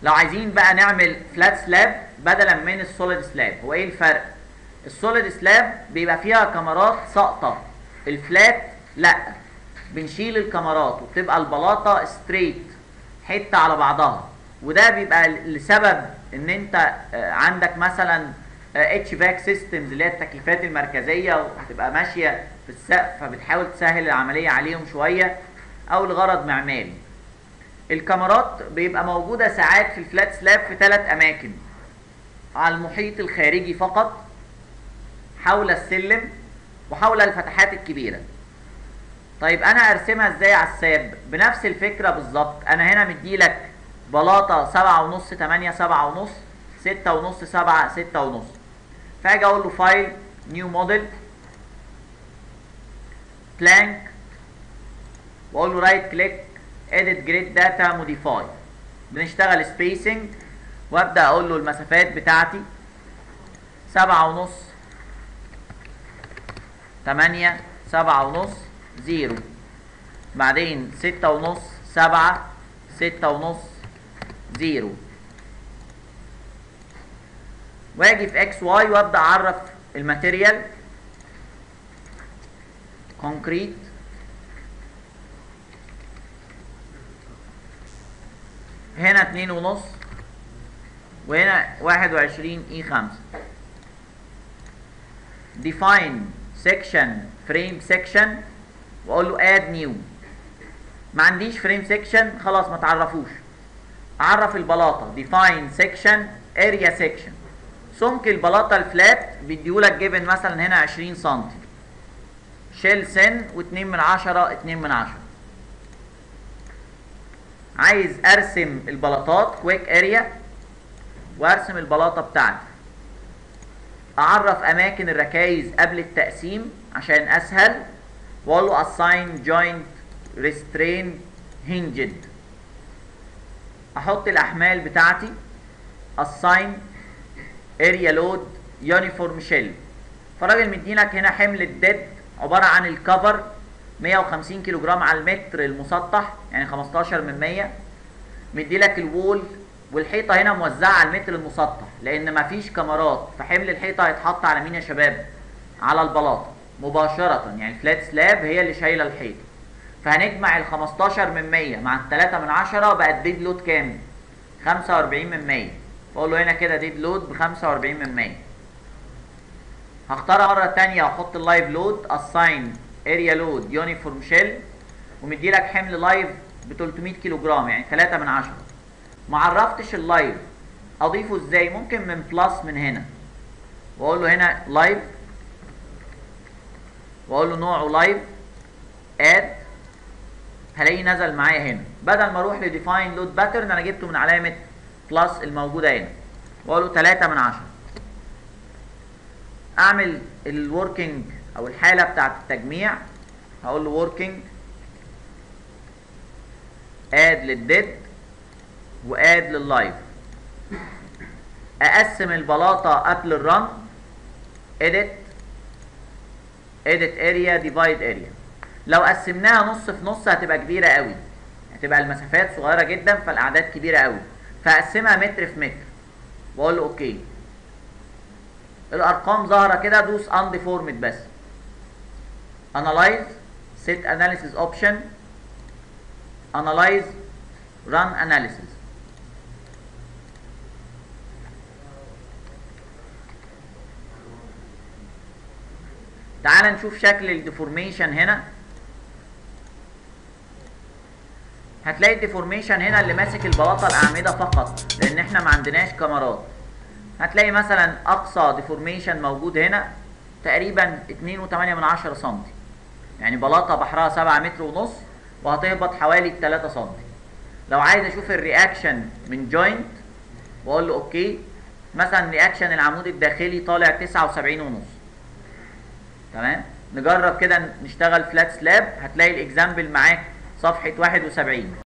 لو عايزين بقى نعمل فلات سلاب بدلا من السوليد سلاب هو ايه الفرق السوليد سلاب بيبقى فيها كمرات ساقطه الفلات لا بنشيل الكمرات وبتبقى البلاطه ستريت حته على بعضها وده بيبقى لسبب ان انت آه، عندك مثلا اتش فاك سيستمز اللي هي التكييفات المركزيه وهتبقى ماشيه في السقف فبتحاول تسهل العمليه عليهم شويه او لغرض معماري الكاميرات بيبقى موجوده ساعات في الفلات سلاب في ثلاث اماكن على المحيط الخارجي فقط حول السلم وحول الفتحات الكبيره طيب انا ارسمها ازاي على الساب بنفس الفكره بالظبط انا هنا مديلك بلاطه سبعة ونص تمانية سبعة ونص ستة ونص سبعة ستة ونص فاجي اقول له فايل نيو موديل بلانك واقول له رايت كليك اديت جريد داتا موديفاي بنشتغل سبيسنج وابدا اقول له المسافات بتاعتي سبعة ونص تمانية سبعة ونص زيرو بعدين ستة ونص سبعة ستة ونص زيرو واجي في اكس واي وابدا اعرف الماتيريال كونكريت هنا اتنين ونص وهنا واحد وعشرين اي خمسة define section frame section واقول له add new ما عنديش frame section خلاص ما تعرفوش اعرف البلاطه define section area section سمك البلاطه الفلات بيديهولك جيفن مثلا هنا 20 سم شيل سن و2 من عشرة 2 من عشرة عايز ارسم البلاطات كويك اريا وارسم البلاطه بتاعتي اعرف اماكن الركايز قبل التقسيم عشان اسهل واقول له assign joint restrain hinged احط الاحمال بتاعتي assign area load uniform shell فالراجل مدينك هنا حمل الديد عباره عن الكفر 150 كيلو جرام على المتر المسطح يعني 15 من 100 مديلك الوول والحيطه هنا موزعه على المتر المسطح لان مفيش كاميرات فحمل الحيطه هيتحط على مين يا شباب على البلاطه مباشره يعني فلات سلاب هي اللي شايله الحيطه فهنجمع ال 15 من 100 مع ال 3 من 10 بقت ديد لود كام 45 من 100 بقول له هنا كده ديد لود ب 45 من 100 هختارها مره ثانيه واحط اللايف لود اساين اريا لود يونيفورم شيل ومديلك حمل لايف ب 300 كيلو جرام يعني 3 من 10 ما عرفتش اللايف اضيفه ازاي ممكن من بلس من هنا واقول له هنا لايف واقول له نوعه لايف اد هلاقيه نزل معايا هنا بدل ما اروح لديفاين لود باترن انا جبته من علامه بلس الموجوده هنا واقول له 3 من 10 اعمل الوركينج او الحاله بتاعت التجميع هقول له وركينج اد للديد واد لللايف اقسم البلاطه قبل الرن edit edit area divide area لو قسمناها نص في نص هتبقى كبيره قوي هتبقى المسافات صغيره جدا فالاعداد كبيره قوي فاقسمها متر في متر واقول له اوكي الارقام ظاهره كده دوس undeformed بس analyze set analysis option analyze run analysis تعال نشوف شكل الديفورميشن هنا هتلاقي الديفورميشن هنا اللي ماسك البلاطه الاعمده فقط لان احنا ما عندناش كاميرات هتلاقي مثلا اقصى ديفورميشن موجود هنا تقريبا 2.8 من 10 سم يعني بلاطه بحرها 7 متر ونص وهتهبط حوالي 3 سم لو عايز اشوف الرياكشن من جوينت واقول له اوكي مثلا رياكشن العمود الداخلي طالع 79 ونص تمام نجرب كده نشتغل فلات سلاب هتلاقي الاكزامبل معاك صفحه 71